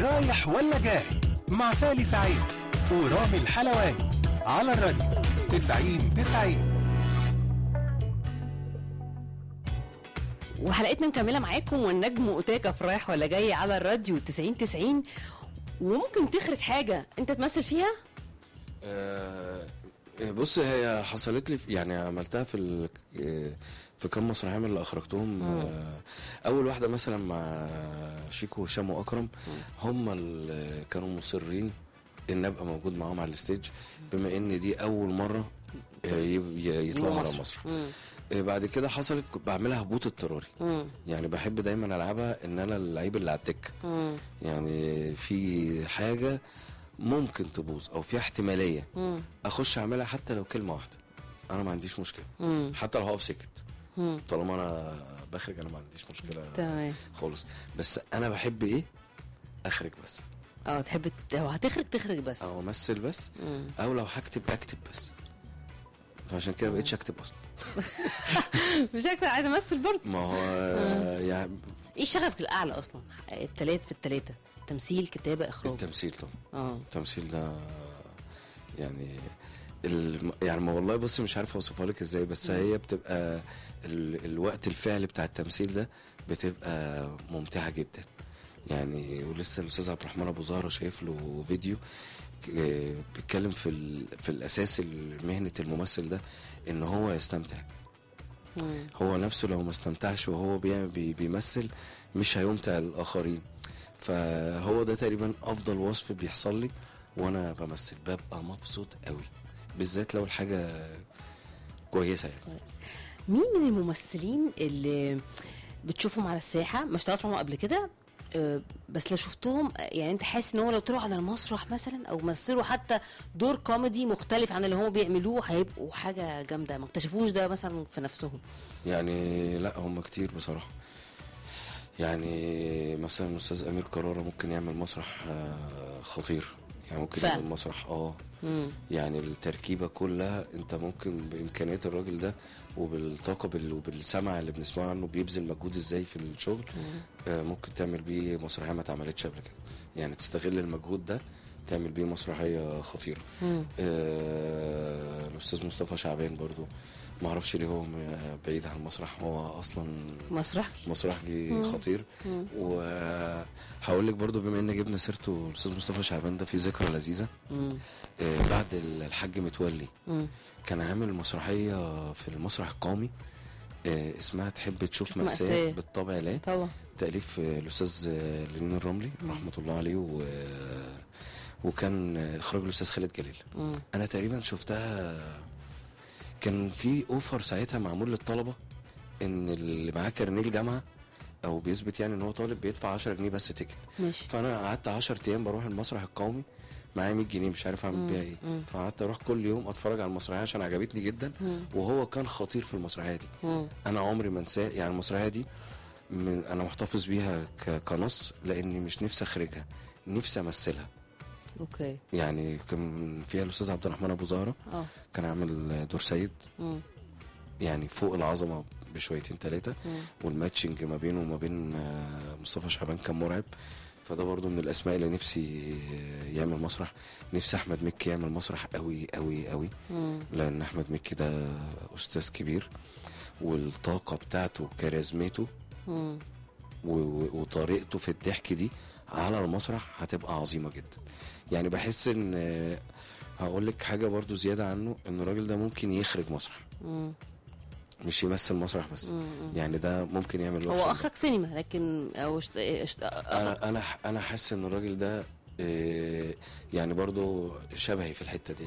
رايح ولا جاي مع سالي سعيد ورامي الحلواني على الراديو 90 90 وحلقتنا مكمله معاكم والنجم اوتاكا في رايح ولا جاي على الراديو 90 90 وممكن تخرج حاجه انت تمثل فيها آه، بص هي حصلت لي في- يعني عملتها في ال... آه، في كام مسرحيه من اللي اخرجتهم آه، اول واحده مثلا مع شيكو وهشام واكرم هم اللي كانوا مصرين ان ابقى موجود معاهم على الستيج بما ان دي اول مره آه، يب- ي- يطلعوا على مصر. مسرح مم. آه، بعد كده حصلت كنت بعملها هبوط اضطراري مم. يعني بحب دايما العبها ان انا اللعيب اللي على الدكه مم. يعني في حاجه ممكن تبوظ او في احتماليه مم. اخش اعملها حتى لو كلمه واحده انا ما عنديش مشكله مم. حتى لو هقف سكت مم. طالما انا بخرج انا ما عنديش مشكله تمام خالص بس انا بحب ايه اخرج بس اه تحب ت- لو هتخرج تخرج بس او امثل بس مم. او لو هكتب اكتب بس فعشان كده بقيتش اكتب اصلا مش اكتر عايز امثل برضه ما هو يعني ايه شغفك الاعلى اصلا التلات في التلاته تمثيل كتابه اخراج التمثيل طبعا اه التمثيل ده يعني ال... يعني ما والله بصي مش عارف اوصفها لك ازاي بس هي بتبقى ال... الوقت الفعلي بتاع التمثيل ده بتبقى ممتعه جدا يعني ولسه الاستاذ عبد الرحمن ابو زهره شايف له فيديو ك- آه، بيتكلم في ال... في الاساس مهنه الممثل ده ان هو يستمتع مم. هو نفسه لو ما استمتعش وهو بي بي بيمثل مش هيمتع الاخرين فهو ده تقريبا افضل وصف بيحصل لي وانا بمثل ببقى مبسوط قوي بالذات لو الحاجه كويسه يعني مين من الممثلين اللي بتشوفهم على الساحه ما اشتغلتش معاهم قبل كده آه، بس لو شفتهم آه، يعني انت حاسس ان هو لو طلعوا على المسرح مثلا او مثلوا حتى دور كوميدي مختلف عن اللي هم بيعملوه هيبقوا حاجه جامده ما اكتشفوش ده مثلا في نفسهم يعني لا هم كتير بصراحه يعني مثلا الاستاذ امير كرارة ممكن يعمل مسرح آه، خطير يعني ممكن فعلا. يعمل مسرح اه مم. يعني التركيبه كلها انت ممكن بامكانيات الراجل ده وبالطاقه بال- وبالسمع اللي بنسمعه عنه بيبذل مجهود ازاي في الشغل آه ممكن تعمل بيه مسرحيه ما اتعملتش قبل كده يعني تستغل المجهود ده تعمل بيه مسرحيه خطيره مم. آه الاستاذ مصطفى شعبان برضو ما اعرفش ليه هو م- بعيد عن المسرح هو اصلا مسرح مسرحي خطير وهقول لك برضو بما ان جبنا سيرته الاستاذ مصطفى شعبان ده في ذكرى لذيذه مم. آه، بعد الحاج متولي مم. كان عامل مسرحية في المسرح القومي آه، اسمها تحب تشوف تشوف مأساة مأساة. بالطبع لا طبعا تأليف آه، الأستاذ آه، لينين الرملي رحمة الله عليه و... وكان آه، إخراج الأستاذ خالد جليل مم. أنا تقريبا شفتها كان في أوفر ساعتها معمول للطلبة إن اللي معاه كارنيه الجامعة أو بيثبت يعني إن هو طالب بيدفع 10 جنيه بس تيكت ماشي فانا قعدت 10 ايام بروح المسرح القومي معايا 100 جنيه مش عارف اعمل بيها ايه فقعدت اروح كل يوم اتفرج على المسرحيه عشان عجبتني جدا وهو كان خطير في المسرحيه دي مم. انا عمري ما انساه يعني المسرحيه دي من انا محتفظ بيها ك- كنص لاني مش نفسي اخرجها نفسي امثلها اوكي يعني كان فيها الاستاذ عبد الرحمن ابو زهره اه كان عامل دور سيد مم. يعني فوق العظمه بشويتين ثلاثه والماتشنج ما بينه وما بين آه، مصطفى شعبان كان مرعب فده برضو من الاسماء اللي نفسي آه، يعمل مسرح نفسي احمد مكي يعمل مسرح قوي قوي قوي مم. لان احمد مكي ده استاذ كبير والطاقه بتاعته وكاريزمته مم. و- و- وطريقته في الضحك دي على المسرح هتبقى عظيمه جدا يعني بحس ان آه، هقول لك حاجه برضو زياده عنه ان الراجل ده ممكن يخرج مسرح مم. مش يمثل مسرح بس يعني ده ممكن يعمل هو workshop. اخرج سينما لكن او اشت... اشت... انا انا انا حاسس ان الراجل ده آه، يعني برضو شبهي في الحته دي